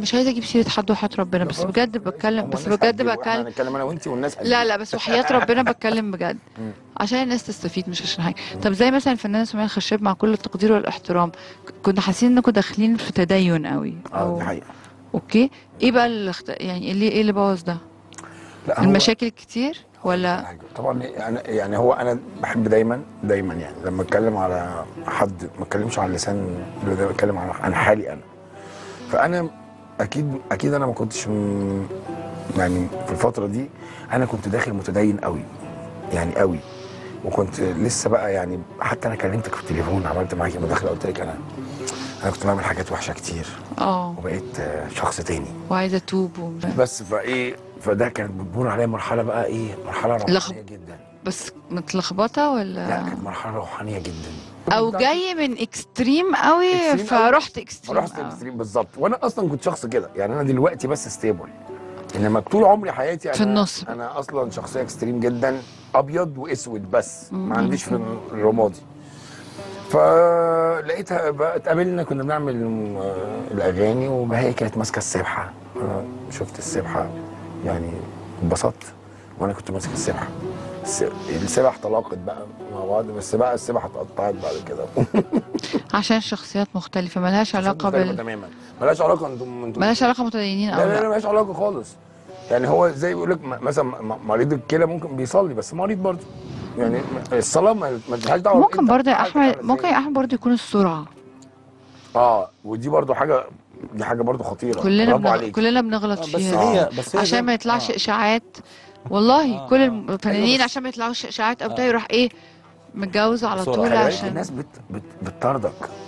مش عايزه اجيب سيره حد وحياه ربنا بس بجد بتكلم بس بجد احنا بتكلم هنتكلم انا وانت والناس لا لا بس وحياه ربنا بتكلم بجد مم. عشان الناس تستفيد مش عشان حاجه طب زي مثلا الفنانه سمية الخشاب مع كل التقدير والاحترام ك- كنا حاسين انكم داخلين في تدين قوي اه دي حقيقه اوكي ايه بقى اللي اخت... يعني اللي ايه اللي بوظ ده لا هو- المشاكل كتير ولا حاجة. طبعا يعني يعني هو انا بحب دايما دايما يعني لما اتكلم على حد ما اتكلمش على لسان اللي ده بتكلم عن عن حالي انا فانا اكيد اكيد انا ما كنتش م- يعني في الفتره دي انا كنت داخل متدين قوي يعني قوي وكنت لسه بقى يعني حتى انا كلمتك في التليفون عملت معاكي مداخله قلت لك انا انا كنت بعمل حاجات وحشه كتير اه وبقيت آه، شخص تاني وعايزه اتوب ومش... بس فايه فده كانت بتمر عليا مرحله بقى ايه مرحله روحانيه لخب- جدا بس متلخبطه لا ولا كانت مرحله روحانيه جدا او جاي من اكستريم قوي إكستريم قوي. فرحت اكستريم رحت اكستريم بالظبط وانا اصلا كنت شخص كده يعني انا دلوقتي بس ستيبل انما طول عمري حياتي انا في النص. انا اصلا شخصيه اكستريم جدا ابيض واسود بس مم. ما عنديش في الرمادي فلقيتها بقى اتقابلنا كنا بنعمل آه، الاغاني وهي كانت ماسكه السبحه انا شفت السبحه يعني اتبسطت وانا كنت ماسك السبحه الس- السبح تلاقت بقى مع بعض بس بقى السبحه اتقطعت بعد كده عشان شخصيات مختلفه ملهاش علاقه مختلفة بال تماما ملهاش علاقه انتم انتم ملهاش علاقه متدينين او لا لا لا لا ملهاش علاقه خالص يعني هو زي بيقول لك م- مثلا م- مريض الكلى ممكن بيصلي بس مريض برضه يعني م- الصلاه ما ما لهاش دعوه ممكن أنت برضه يا حالتك احمد عاملة ممكن إزاي. يا احمد برضه يكون السرعه اه ودي برضه حاجه دي حاجه برضه خطيره كلنا برافو بنغ... عليك كلنا بنغلط بس فيها هي بس هي عشان زي- ما يطلعش آه. اشاعات والله آه، كل آه. الفنانين أيوة بس- عشان ما يطلعوش اشاعات او بتاع آه. يروح ايه متجوز على بسرعة. طول خلي بالك عشان الناس بت بت بتطاردك